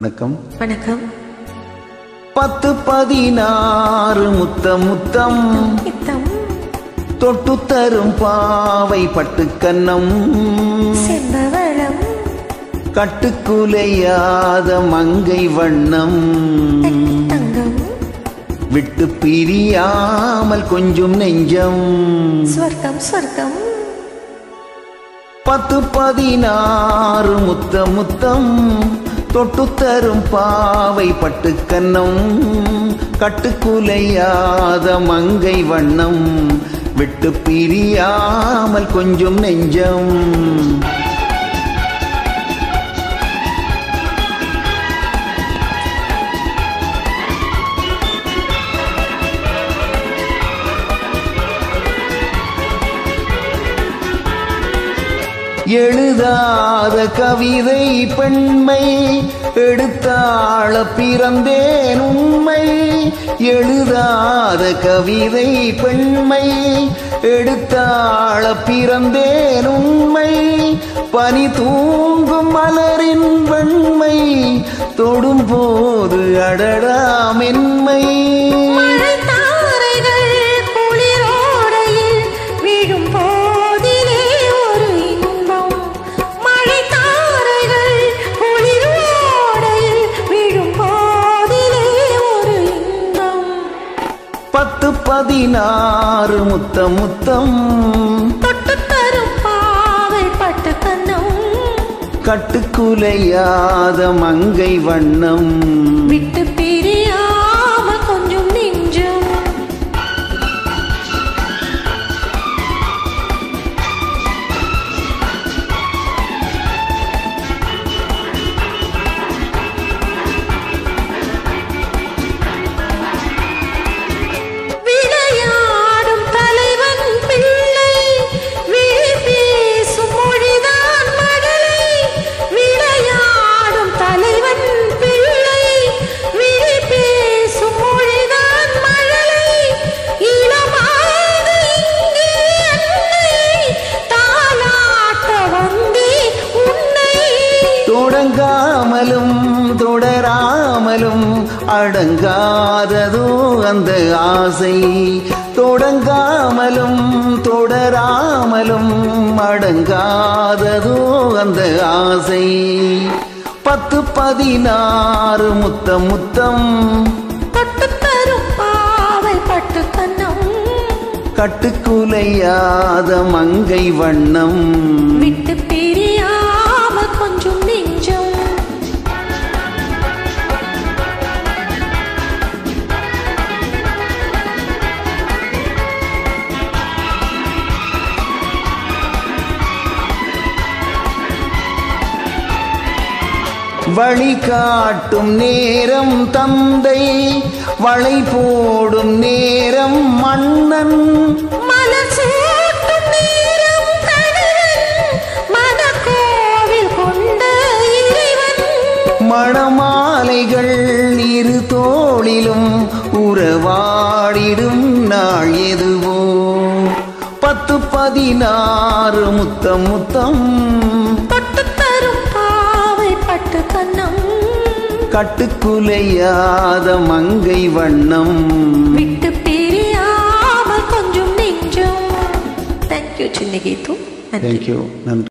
வணக்கம் வணக்கம் பத்து பதினாறு முத்தம் முத்தம் நித்தம் தொட்டு தரும் பாவை பட்டுக்கன்னம் செம்பவளம் கட்டுக்குலையாத மங்கை வண்ணம் தங்கம் விட்டு பிரியாமல் கொஞ்சம் நெஞ்சம் ஸ்வர்க்கம் ஸ்வர்க்கம் பத்து பதினாறு முத்தம் முத்தம் தொட்டு தரும் பாவை பட்டுக்கன்னம் கட்டுக்குலையாத மங்கை வண்ணம் விட்டு பிரியாமல் கொஞ்சம் நெஞ்சம் எழுதாத கவிதை பெண்மை எடுத்தாள பிறந்தேன் உண்மை எழுதாத கவிதை பெண்மை எடுத்தாள பிறந்தேன் உண்மை பனி தூங்கும் மலரின் வெண்மை தொடும்போது அடடா மென்மை மழைத்தாரைகள் குளிரோடையில் விழும் போதிலே ஒரு இன்பம் மழைத்தாரைகள் குளிரோடையில் விழும் போதிலே ஒரு இன்பம் பத்து பதினாறு முத்தம் முத்தம் தொட்டு தரும் பாவை பட்டு கண்ணம் கட்டுக்குலையாத மங்கை வண்ணம் விட்டு பிரியாம கொஞ்சம் நெஞ்சம் விளையாடும் தலைவன் பிள்ளை விழி பேசும் மொழிதான் மழலை விளையாடும் தலைவன் பிள்ளை விழி பேசும் மொழிதான் மழலை இளமாது இங்கே அன்னை தாலாட்ட வந்தே உன்னை தொடங்காமலும் தொடராமலும் அடங்காததோ அந்த ஆசை தொடங்காமலும் தொடராமலும் அடங்காததோ அந்த ஆசை பத்து பதினாறு முத்தம் முத்தம் தொட்டு தரும் பாவை பட்டு கண்ணம் கட்டுக்குலையாத மங்கை வண்ணம் விட்டு பிரியாம கொஞ்சம் நெஞ்சம் வழிகாட்டும் நேரம் தந்தை வளை போடும் நேரம் மன்னன் மலர் சூட்டும் நேரம் கணவன் மனக்கோவில் கொண்ட இறைவன் மணமாலைகள் இரு தோளிலும் உறவாடிடும் நாள் எதுவோ பத்து பதினாறு முத்தம் முத்தம் தொட்டு தரும் பாவை பட்டு கண்ணம் கட்டுக்குலையாத மங்கை வண்ணம் விட்டு பிரியாம கொஞ்சம் நெஞ்சம் தேங்க்யூ சின்ன கீது நன்றி தேங்க்யூ நன்றி